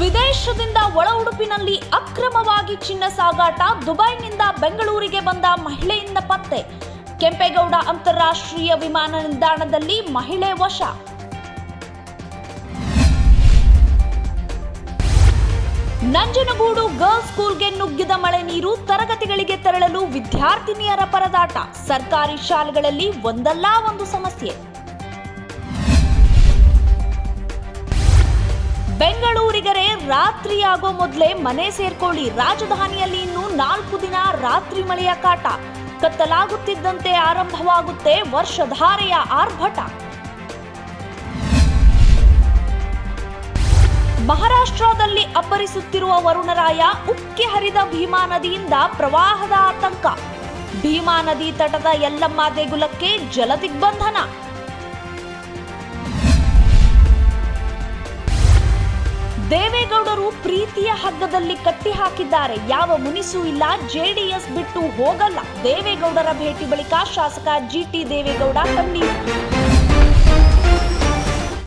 ವಿದೇಶದಿಂದ ಒಳ ಉಡುಪಿನಲ್ಲಿ ಅಕ್ರಮವಾಗಿ ಚಿನ್ನ ಸಾಗಾಟ ದುಬೈನಿಂದ ಬೆಂಗಳೂರಿಗೆ ಬಂದ ಮಹಿಳೆಯಿಂದ ಪತ್ತೆ ಕೆಂಪೇಗೌಡ ಅಂತಾರಾಷ್ಟ್ರೀಯ ವಿಮಾನ ನಿಲ್ದಾಣದಲ್ಲಿ ಮಹಿಳೆ ವಶ ನಂಜನಗೂಡು ಗರ್ಲ್ಸ್ ಸ್ಕೂಲ್ಗೆ ನುಗ್ಗಿದ ಮಳೆ ನೀರು ತರಗತಿಗಳಿಗೆ ತೆರಳಲು ವಿದ್ಯಾರ್ಥಿನಿಯರ ಪರದಾಟ ಸರ್ಕಾರಿ ಶಾಲೆಗಳಲ್ಲಿ ಒಂದಲ್ಲ ಒಂದು ಸಮಸ್ಯೆ ಬೆಂಗಳೂರಿಗರೇ ರಾತ್ರಿಯಾಗೋ ಮೊದಲೇ ಮನೆ ಸೇರ್ಕೊಳ್ಳಿ ರಾಜಧಾನಿಯಲ್ಲಿ ಇನ್ನು ನಾಲ್ಕು ದಿನ ರಾತ್ರಿ ಮಳೆಯ ಕಾಟ ಕತ್ತಲಾಗುತ್ತಿದ್ದಂತೆ ಆರಂಭವಾಗುತ್ತೆ ವರ್ಷಧಾರೆಯ ಆರ್ಭಟ ಮಹಾರಾಷ್ಟ್ರದಲ್ಲಿ ಅಬ್ಬರಿಸುತ್ತಿರುವ ವರುಣರಾಯ ಉಕ್ಕಿ ಹರಿದ ಭೀಮಾ ನದಿಯಿಂದ ಪ್ರವಾಹದ ಆತಂಕ ಭೀಮಾ ನದಿ ತಟದ ಯಲ್ಲಮ್ಮ ದೇಗುಲಕ್ಕೆ ಜಲದಿಗ್ಬಂಧನ ದೇವೇಗೌಡರು ಪ್ರೀತಿಯ ಹಗ್ಗದಲ್ಲಿ ಕಟ್ಟಿ ಹಾಕಿದ್ದಾರೆ ಯಾವ ಮುನಿಸೂ ಇಲ್ಲ ಜೆಡಿಎಸ್ ಬಿಟ್ಟು ಹೋಗಲ್ಲ ದೇವೇಗೌಡರ ಭೇಟಿ ಬಳಿಕ ಶಾಸಕ ಜಿಟಿ ದೇವೇಗೌಡ ಕಣ್ಣೀರು